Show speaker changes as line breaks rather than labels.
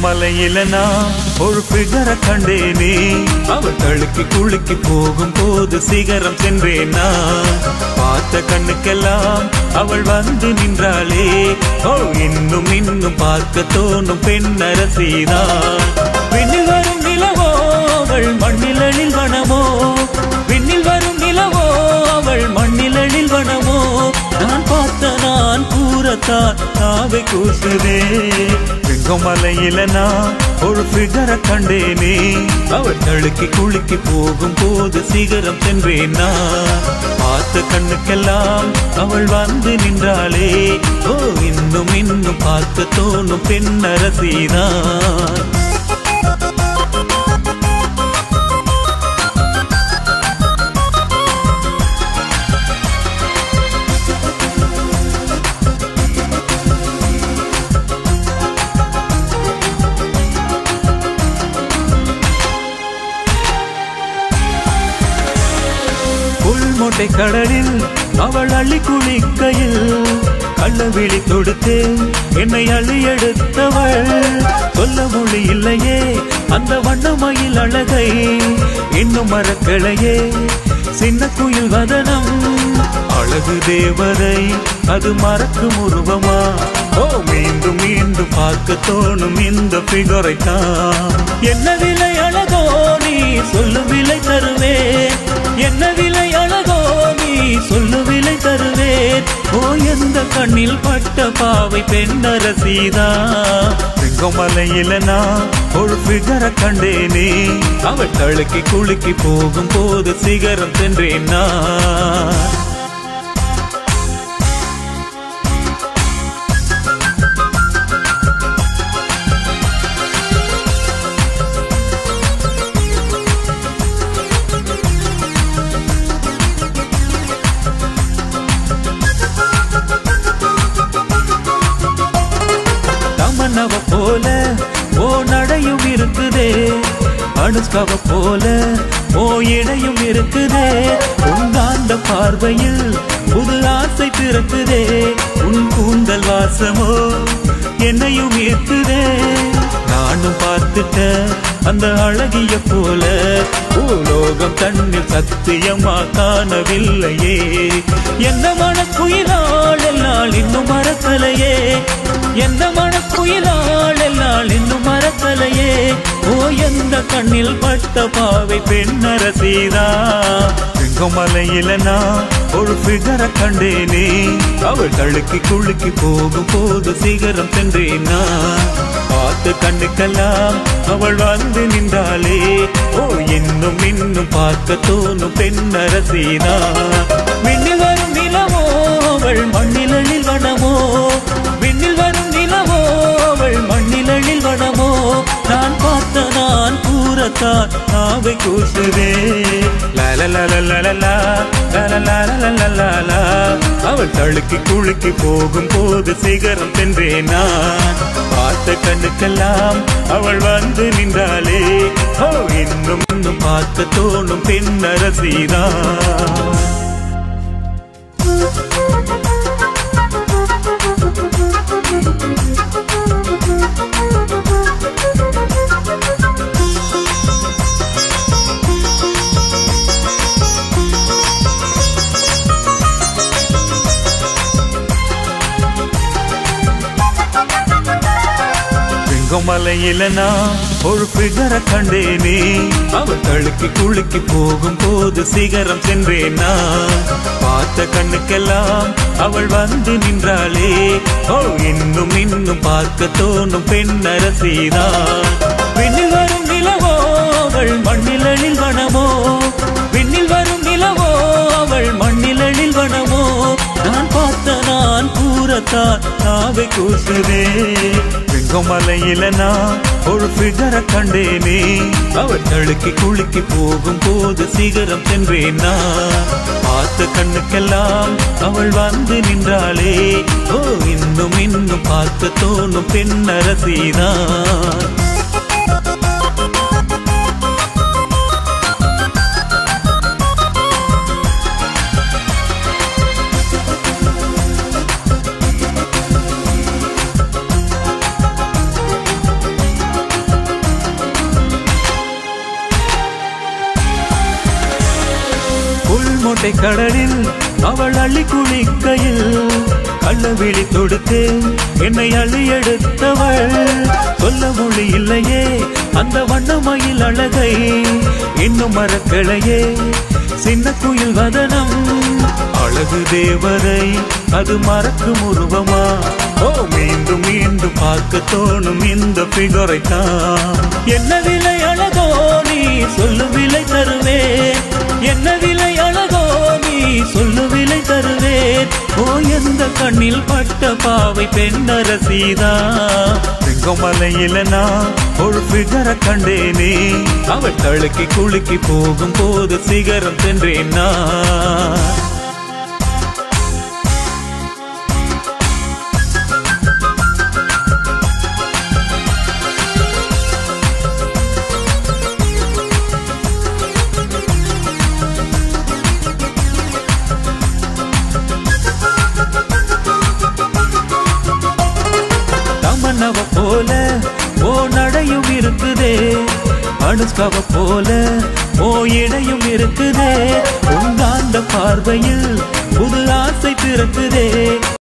செங்கமலையில நான் ஒரு பிகர கண்டேனே அவள் தழுக்கி குலுக்கி போகும் போது சிகரம் சென்றேன் நான் பார்த்த கண்ணுக்கெல்லாம் அவள் வந்து நின்றாளே ஓ இன்னும் இன்னும் பார்க்க தோணும் பெண்ணரசிதான் விண்ணில் வரும் நிலவோ அவள் மண்ணிலழில் வனமோ விண்ணில் வரும் நிலவோ அவள் மண்ணிலழில் வனமோ நான் பார்த்த நான் கூறத்தான் நாவை கூசுதே செங்கமலையில நான் ஒரு பிகர கண்டேனே அவள் தழுக்கி குலுக்கி போகும் போது சிகரம் சென்றேன் நான் பார்த்த கண்ணுக்கெல்லாம் அவள் வந்து நின்றாளே ஓ இன்னும் இன்னும் பார்க்க தோணும் பெண்ணரசிதான் புல்மொட்டை கடலில் அவள் அள்ளி குளிக்கையில் கள்ளவிழி தொடுத்து என்னை அள்ளி எடுத்தவள் சொல்ல மொழி இல்லையே அந்த வண்ணமயில் அழகை இன்னும் மறக்கலையே சின்ன குயில் வதனம் அழகு தேவரை அது மறக்கும் உருவமா ஓ மீண்டும் மீண்டும் பார்க்க தோணும் இந்த பிகரை தான் என்ன விலை அழகோ நீ சொல்லும் விலை தருவேன் என்ன விலை அழகோ நீ சொல்லு விலை தருவேன் ஓ எந்த கண்ணில் பட்ட பாவை பெண்ணரசிதா செங்கமலையில நான் ஒரு பிகர கண்டேனே அவள் தழுக்கி குலுக்கி போகும் போது சிகரம் சென்றேன் நான் தமன்னவ போல ஓ நடையும் இருக்குதே அனுஷ்கவ போல ஓ இடையும் இருக்குதே உன் அந்த பார்வையில் புது ஆசை பிறக்குதே உன் கூந்தல் வாசமோ என்னையும் ஈர்க்குதே நானும் பார்த்துட்ட அந்த அழகிய போல பூலோகம் தன்னில் சத்தியமா காணவில்லையே என்ன மனக்குயிலாள் எல்லாம் இன்னும் மறக்கலையே எந்த மனக்குயிலாள் எல்லாம் இன்னும் மறக்கலையே ஓ எந்த கண்ணில் பட்ட பாவை பெண்ணரசிதா செங்கமலையில நான் ஒரு பிகர கண்டேனே அவள் தழுக்கி குலுக்கி போகும் போது சிகரம் சென்றேனா பார்த்து கண்ணுக்கெல்லாம் அவள் வந்து நின்றாளே ஓ இன்னும் இன்னும் பார்க்க தோணும் பெண்ணரசினா விண்ணில் வரும் நிலவோ அவள் மண்ணிலழில் வனமோ விண்ணில் வரும் நிலவோ அவள் மண்ணிலழில் வனமோ நான் பார்த்த நான் கூறத்தான் நாவை கூசுதே லலலலலலலா, லலலலலலலலா. அவள் தழுக்கி குலுக்கி போகும் போது சிகரம் சென்றேன் நான் பார்த்த கண்ணுக்கெல்லாம் அவள் வந்து நின்றாளே ஓ இன்னும் இன்னும் பார்க்க தோணும் பெண்ணரசிதான் செங்கமலையில நான் ஒரு பிகர கண்டேனே அவள் தழுக்கி குலுக்கி போகும் போது சிகரம் சென்றேன் நான் பார்த்த கண்ணுக்கெல்லாம் அவள் வந்து நின்றாளே ஓ இன்னும் இன்னும் பார்க்க தோணும் பெண்ணரசிதான் விண்ணில் வரும் நிலவோ அவள் மண்ணிலழில் வனமோ விண்ணில் வரும் நிலவோ அவள் மண்ணிலழில் வனமோ நான் பார்த்த நான் கூறத்தான் நாவை கூசுதே செங்கமலையில நான் ஒரு பிகர கண்டேனே அவள் தழுக்கி குலுக்கி போகும் போது சிகரம் சென்றேன் நான் பார்த்த கண்ணுக்கெல்லாம் அவள் வந்து நின்றாளே ஓ இன்னும் இன்னும் பார்க்க தோணும் பெண்ணரசிதான் கல்மோட்டை கடலில் அவள் அள்ளி குளிக்கையில் கள்ளவிழி தொடுத்து என்னை அள்ளி எடுத்தவள் சொல்ல மொழி இல்லையே அந்த வண்ணமயில் அழகை இன்னும் மறக்கலையே சின்ன குயில் வதனம் அழகு தேவதை அது மறக்கும் உருவமா ஓ மீண்டும் மீண்டும் பார்க்க தோணும் இந்த பிகரை தான் என்ன விலை அழகோ நீ சொல்லும் விலை தருவேன் என்ன விலை அழகோ நீ சொல்லும் விலை தருவேன் ஓ எந்த கண்ணில் பட்ட பாவை பெண்ணரசீதா செங்கமலையில நான் ஒரு பிகர கண்டேனே அவள் தழுக்கி குலுக்கி போகும் போது சிகரம் சென்றேன் நான் தமன்னவ போல ஓ நடையும் இருக்குதே அனுஷ்கவ போல ஓ இடையும் இருக்குதே உங்காந்த பார்வையில் புது ஆசை பிறக்குதே